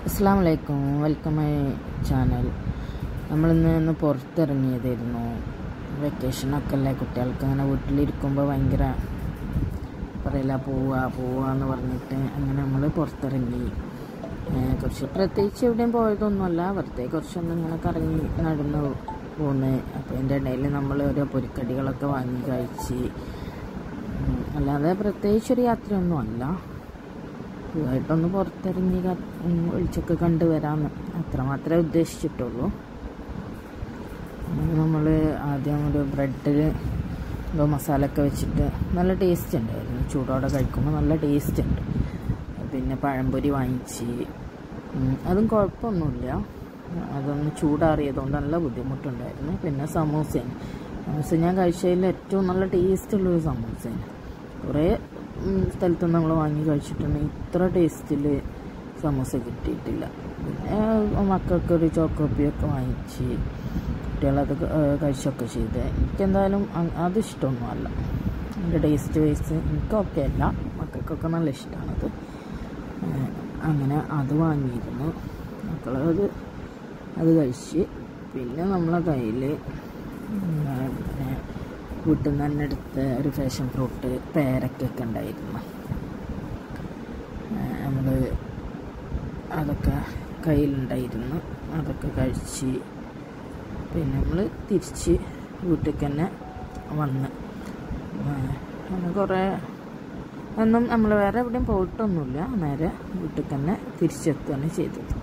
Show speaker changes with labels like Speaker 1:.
Speaker 1: അസ്സാം വലൈക്കും welcome my channel നമ്മളിന്ന് ഒന്ന് പുറത്തിറങ്ങിയതായിരുന്നു വെക്കേഷനൊക്കെ അല്ലേ കുട്ടികൾക്ക് അങ്ങനെ വീട്ടിലിരിക്കുമ്പോൾ ഭയങ്കര പറയില്ല പോവുക പോവുക എന്ന് പറഞ്ഞിട്ട് അങ്ങനെ നമ്മൾ പുറത്തിറങ്ങി ഏഹ് കുറച്ച് പ്രത്യേകിച്ച് എവിടെയും പോയതൊന്നുമല്ല വെറുതെ കുറച്ചൊന്നും ഇങ്ങനെ കറങ്ങി നടന്നു പോന്ന് അപ്പോൾ അതിൻ്റെ ഇടയിൽ നമ്മൾ ഓരോ പൊരിക്കടികളൊക്കെ വാങ്ങി കഴിച്ച് ഉം, അല്ലാതെ പ്രത്യേകിച്ചൊരു യാത്രയൊന്നും അല്ല ഇതായിട്ടൊന്ന് പുറത്തിറങ്ങി ക- ഉം, ഒളിച്ചൊക്കെ കണ്ടു വരാമെന്ന് അത്ര മാത്രമേ ഉദ്ദേശിച്ചിട്ടുള്ളൂ നമ്മൾ ആദ്യം ഒരു ബ്രെഡിൽ എന്തോ മസാലയൊക്കെ വെച്ചിട്ട് നല്ല ടേസ്റ്റ് ഉണ്ടായിരുന്നു ചൂടോടെ കഴിക്കുമ്പോൾ നല്ല ടേസ്റ്റ് ഉണ്ട് പിന്നെ പഴംപൊരി വാങ്ങിച്ച് ഉം, അതും കുഴപ്പമൊന്നുമില്ല അതൊന്ന് ചൂടാറിയതുകൊണ്ട് നല്ല ബുദ്ധിമുട്ടുണ്ടായിരുന്നു പിന്നെ സമൂസയാണ് സമൂസ ഞാൻ കഴിച്ചതിൽ ഏറ്റവും നല്ല ടേസ്റ്റുള്ളൊരു സമൂസയാണ് കുറേ ഉം, സ്ഥലത്ത് നമ്മൾ വാങ്ങി കഴിച്ചിട്ടുണ്ട് ഇത്ര ടേസ്റ്റിൽ സമൂസ കിട്ടിയിട്ടില്ല പിന്നെ മക്കൾക്കൊരു ചോക്കോപ്പിയൊക്കെ വാങ്ങിച്ച് കുട്ടികളത് ക- ഏഹ് കഴിച്ചൊക്കെ ചെയ്ത് എനിക്കെന്തായാലും അ- അത് ഇഷ്ടമൊന്നുമല്ല അതിൻ്റെ ടേസ്റ്റ് വൈസ് എനിക്കൊക്കെ അല്ല മക്കൾക്കൊക്കെ നല്ല ഇഷ്ടമാണത് ഏഹ് അങ്ങനെ അത് വാങ്ങിയിരുന്നു മക്കളത് അത് കഴിച്ച് പിന്നെ നമ്മളെ കയ്യിൽ പിന്നെ വീട്ടിൽ നിന്ന് തന്നെ എടുത്ത ഒരു ഫാഷൻ ഫ്രൂട്ട് പേരക്കൊക്കെ ഉണ്ടായിരുന്നു നമ്മൾ അതൊക്കെ കയ്യിലുണ്ടായിരുന്നു അതൊക്കെ കഴിച്ച് പിന്നെ നമ്മൾ തിരിച്ച് വീട്ടിലേക്ക് തന്നെ വന്ന് ആ, അങ്ങനെ കുറേ ഒന്നും നമ്മൾ വേറെ എവിടെയും പോയിട്ടൊന്നുമില്ല നേരെ വീട്ടിൽ തന്നെ തിരിച്ചെത്തുകയാണ് ചെയ്തത്